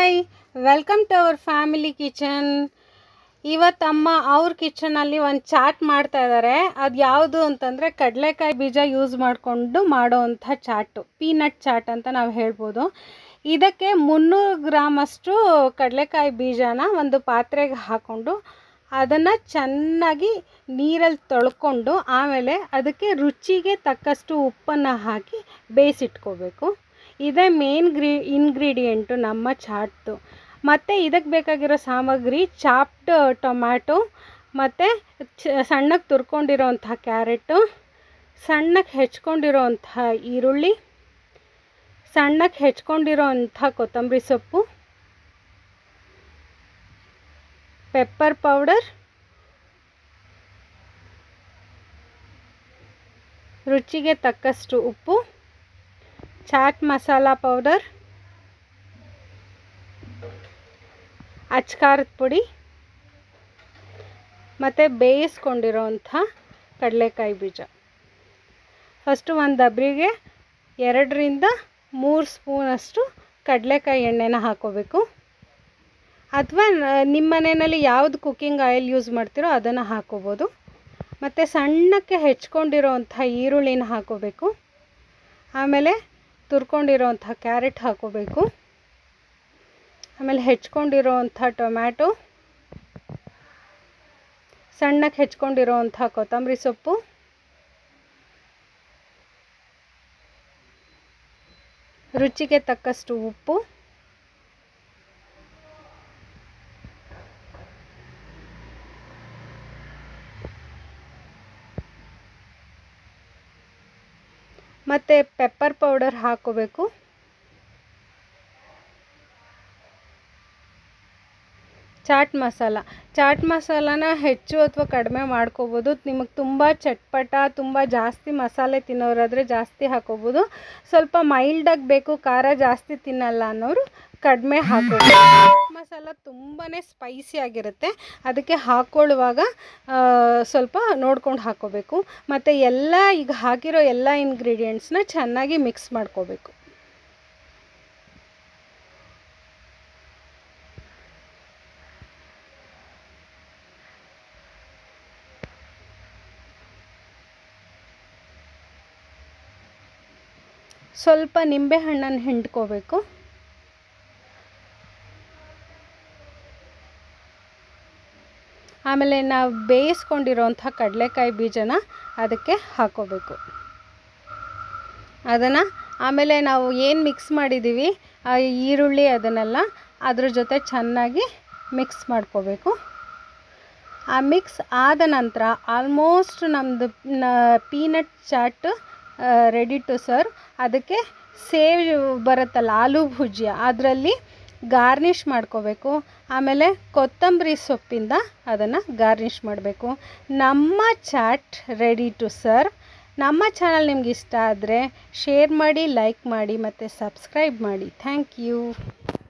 hi welcome to our family kitchen ಇವತ್ತು ಅಮ್ಮ ಅವ್ರ ಕಿಚನಲ್ಲಿ ಒಂದು ಚಾಟ್ ಮಾಡ್ತಾ ಇದ್ದಾರೆ ಅದು ಯಾವುದು ಅಂತಂದರೆ ಕಡಲೆಕಾಯಿ ಬೀಜ ಯೂಸ್ ಮಾಡಿಕೊಂಡು ಮಾಡೋವಂಥ ಚಾಟು ಪೀನಟ್ ಚಾಟ್ ಅಂತ ನಾವು ಹೇಳ್ಬೋದು ಇದಕ್ಕೆ ಮುನ್ನೂರು ಗ್ರಾಮಷ್ಟು ಕಡಲೆಕಾಯಿ ಬೀಜನ ಒಂದು ಪಾತ್ರೆಗೆ ಹಾಕ್ಕೊಂಡು ಅದನ್ನು ಚೆನ್ನಾಗಿ ನೀರಲ್ಲಿ ತೊಳ್ಕೊಂಡು ಆಮೇಲೆ ಅದಕ್ಕೆ ರುಚಿಗೆ ತಕ್ಕಷ್ಟು ಉಪ್ಪನ್ನು ಹಾಕಿ ಬೇಯಿಸಿಟ್ಕೋಬೇಕು ಇದೇ ಮೇನ್ ಗ್ರೀ ಇನ್ಗ್ರೀಡಿಯೆಂಟು ನಮ್ಮ ಚಾಟ್ದು ಮತ್ತು ಇದಕ್ಕೆ ಬೇಕಾಗಿರೋ ಸಾಮಗ್ರಿ ಚಾಪ್ಡ್ ಟೊಮ್ಯಾಟೊ ಮತ್ತು ಚ ಸಣ್ಣಗೆ ತುರ್ಕೊಂಡಿರೋವಂಥ ಕ್ಯಾರೆಟು ಸಣ್ಣಗೆ ಹೆಚ್ಕೊಂಡಿರೋವಂಥ ಈರುಳ್ಳಿ ಸಣ್ಣಗೆ ಹೆಚ್ಕೊಂಡಿರೋವಂಥ ಕೊತ್ತಂಬರಿ ಸೊಪ್ಪು ಪೆಪ್ಪರ್ ಪೌಡರ್ ರುಚಿಗೆ ತಕ್ಕಷ್ಟು ಉಪ್ಪು ಚಾಟ್ ಮಸಾಲ ಪೌಡರ್ ಅಚ್ಕಾರದ ಪುಡಿ ಮತ್ತು ಬೇಯಿಸ್ಕೊಂಡಿರೋವಂಥ ಕಡಲೆಕಾಯಿ ಬೀಜ ಫಸ್ಟು ಒಂದು ಡಬ್ರಿಗೆ ಎರಡರಿಂದ ಮೂರು ಸ್ಪೂನಷ್ಟು ಕಡಲೆಕಾಯಿ ಎಣ್ಣೆನ ಹಾಕೋಬೇಕು ಅಥವಾ ನಿಮ್ಮ ಮನೆಯಲ್ಲಿ ಯಾವುದು ಕುಕ್ಕಿಂಗ್ ಆಯಿಲ್ ಯೂಸ್ ಮಾಡ್ತೀರೋ ಅದನ್ನು ಹಾಕೋಬೋದು ಮತ್ತು ಸಣ್ಣಕ್ಕೆ ಹೆಚ್ಕೊಂಡಿರೋವಂಥ ಈರುಳ್ಳಿನ ಹಾಕೋಬೇಕು ಆಮೇಲೆ ತುರ್ಕೊಂಡಿರೋವಂಥ ಕ್ಯಾರೆಟ್ ಹಾಕೋಬೇಕು ಆಮೇಲೆ ಹೆಚ್ಕೊಂಡಿರೋವಂಥ ಟೊಮ್ಯಾಟೊ ಸಣ್ಣಕ್ಕೆ ಹೆಚ್ಕೊಂಡಿರೋವಂಥ ಕೊತ್ತಂಬರಿ ಸೊಪ್ಪು ರುಚಿಗೆ ತಕ್ಕಷ್ಟು ಉಪ್ಪು ಮತ್ತು ಪೆಪ್ಪರ್ ಪೌಡರ್ ಹಾಕೋಬೇಕು ಚಾಟ್ ಮಸಾಲ ಚಾಟ್ ಮಸಾಲಾನ ಹೆಚ್ಚು ಅಥವಾ ಕಡಿಮೆ ಮಾಡ್ಕೋಬೋದು ನಿಮಗೆ ತುಂಬ ಚಟ್ಪಟ ತುಂಬ ಜಾಸ್ತಿ ಮಸಾಲೆ ತಿನ್ನೋರಾದರೆ ಜಾಸ್ತಿ ಹಾಕೋಬೋದು ಸ್ವಲ್ಪ ಮೈಲ್ಡಾಗಿ ಬೇಕು ಖಾರ ಜಾಸ್ತಿ ತಿನ್ನಲ್ಲ ಅನ್ನೋರು ಕಡಿಮೆ ಹಾಕೋಬೋದು ಚಾಟ್ ಮಸಾಲ ತುಂಬಾ ಸ್ಪೈಸಿ ಆಗಿರುತ್ತೆ ಅದಕ್ಕೆ ಹಾಕ್ಕೊಳ್ಳುವಾಗ ಸ್ವಲ್ಪ ನೋಡ್ಕೊಂಡು ಹಾಕೋಬೇಕು ಮತ್ತು ಎಲ್ಲ ಈಗ ಹಾಕಿರೋ ಎಲ್ಲ ಇಂಗ್ರೀಡಿಯೆಂಟ್ಸ್ನ ಚೆನ್ನಾಗಿ ಮಿಕ್ಸ್ ಮಾಡ್ಕೋಬೇಕು ಸ್ವಲ್ಪ ನಿಂಬೆಹಣ್ಣನ್ನು ಹಿಂಡ್ಕೋಬೇಕು ಆಮೇಲೆ ನಾವು ಬೇಯಿಸ್ಕೊಂಡಿರೋಂಥ ಕಡಲೆಕಾಯಿ ಬೀಜನ ಅದಕ್ಕೆ ಹಾಕೋಬೇಕು ಅದನ್ನು ಆಮೇಲೆ ನಾವು ಏನು ಮಿಕ್ಸ್ ಮಾಡಿದ್ದೀವಿ ಆ ಈರುಳ್ಳಿ ಅದನ್ನೆಲ್ಲ ಅದ್ರ ಜೊತೆ ಚೆನ್ನಾಗಿ ಮಿಕ್ಸ್ ಮಾಡ್ಕೋಬೇಕು ಆ ಮಿಕ್ಸ್ ಆದ ನಂತರ ಆಲ್ಮೋಸ್ಟ್ ನಮ್ಮದು peanut chaat ready to serve ಅದಕ್ಕೆ ಸೇವ್ ಬರುತ್ತಲ್ಲ ಆಲೂ ಭುಜಿಯ ಅದರಲ್ಲಿ ಗಾರ್ನಿಷ್ ಮಾಡ್ಕೋಬೇಕು ಆಮೇಲೆ ಕೊತ್ತಂಬರಿ ಸೊಪ್ಪಿಂದ ಅದನ್ನು ಗಾರ್ನಿಷ್ ಮಾಡಬೇಕು ನಮ್ಮ ಚಾಟ್ ರೆಡಿ ಟು ಸರ್ವ್ ನಮ್ಮ ಚಾನಲ್ ನಿಮ್ಗೆ ಇಷ್ಟ ಆದರೆ ಶೇರ್ ಮಾಡಿ ಲೈಕ್ ಮಾಡಿ ಮತ್ತು ಸಬ್ಸ್ಕ್ರೈಬ್ ಮಾಡಿ ಥ್ಯಾಂಕ್ ಯು